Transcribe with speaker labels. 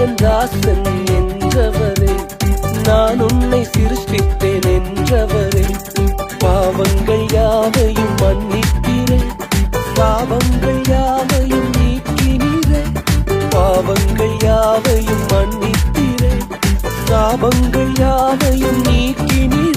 Speaker 1: என் தாசன் என்றவரே நான் உன்னை சிருஷ்டித்தேன் என்றவரே பாவங்கள் யாவையும் மன்னித்தீரே பாவங்கள் யாவையும் நீக்கினீரே பாவங்கள் யாவையும் மன்னித்தீரே சாபங்கள் யாவையும் நீக்கினீரே